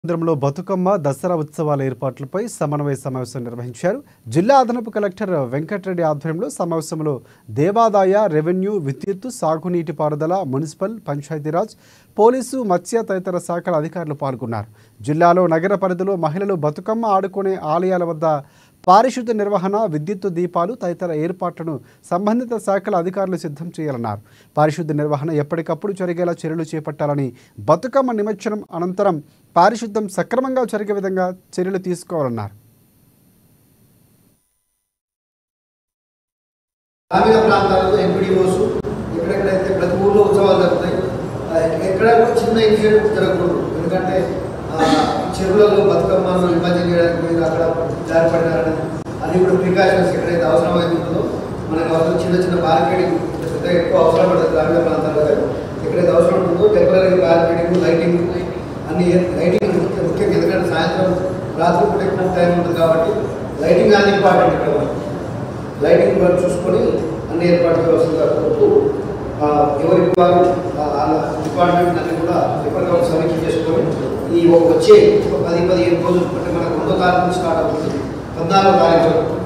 కేంద్రంలో బతుకమ్మ దసరా ఉత్సవాల ఏర్పాట్లపై సమన్వయ సమావేశం నిర్వహించారు జిల్లా అదనపు కలెక్టర్ వెంకటరెడ్డి ఆధ్వర్యంలో సమావేశంలో దేవాదాయ రెవెన్యూ విద్యుత్తు సాగునీటి పారుదల మున్సిపల్ పంచాయతీరాజ్ పోలీసు మత్స్య తదితర శాఖల అధికారులు పాల్గొన్నారు జిల్లాలో నగర పరిధిలో మహిళలు బతుకమ్మ ఆడుకునే ఆలయాల వద్ద పారిశుద్ధ నిర్వహణ విద్యుత్తు దీపాలు తదితర ఏర్పాట్లను సంబంధిత శాఖల అధికారులు సిద్ధం చేయాలన్నారు పారిశుద్ధ నిర్వహణ ఎప్పటికప్పుడు జరిగేలా చర్యలు చేపట్టాలని బతుకమ్మ నిమజ్జనం అనంతరం పారిశుద్ధం సక్రమంగా జరిగే విధంగా చర్యలు తీసుకోవాలన్నారు గ్రామీణ ప్రాంతాలలో ఎంపీడీఓస్ ఎక్కడెక్కడైతే ప్రతి ఊర్లో ఉత్సవాలు జరుగుతాయి ఆ, ఎక్కడ కూడా చిన్న ఇన్సిడెంట్ జరగకూడదు ఎందుకంటే ఆ, చెరువులలో బతుకమ్మను నిమజ్జనం చేయడానికి పోయి అక్కడ జారిపడినారని అది కూడా ప్రికాషన్స్ ఎక్కడైతే అవసరం అవుతుందో మనకు అవసరం చిన్న చిన్న బార్గెనింగ్ ఎక్కువ అవసరం పడుతుంది గ్రామీణ ప్రాంతాల్లో కానీ ఎక్కడైతే అవసరం ఉంటుందో టెంపరీ బార్గెనింగ్ లైటింగ్ అన్ని లైటింగ్ ముఖ్యం ముఖ్యంగా ఎందుకంటే సాయంత్రం రాత్రి పూట ఎక్కువ టైం ఉంటుంది కాబట్టి లైటింగ్ అది ఇంపార్టెంట్ ఇక్కడ మనకి. లైటింగ్ కూడా చూసుకొని అన్ని ఏర్పాట్లు వ్యవస్థగా కోరుతూ ఆ, ఎవరి వారు ఆ, వాళ్ళ డిపార్ట్మెంట్ అన్ని కూడా ఎప్పటికప్పుడు సమీక్ష చేసుకొని ఈ వచ్చే ఒక పది పదిహేను రోజులు అంటే మనకు రెండో తారీఖు నుంచి స్టార్ట్ అవుతుంది పద్నాలుగో తారీఖు వరకు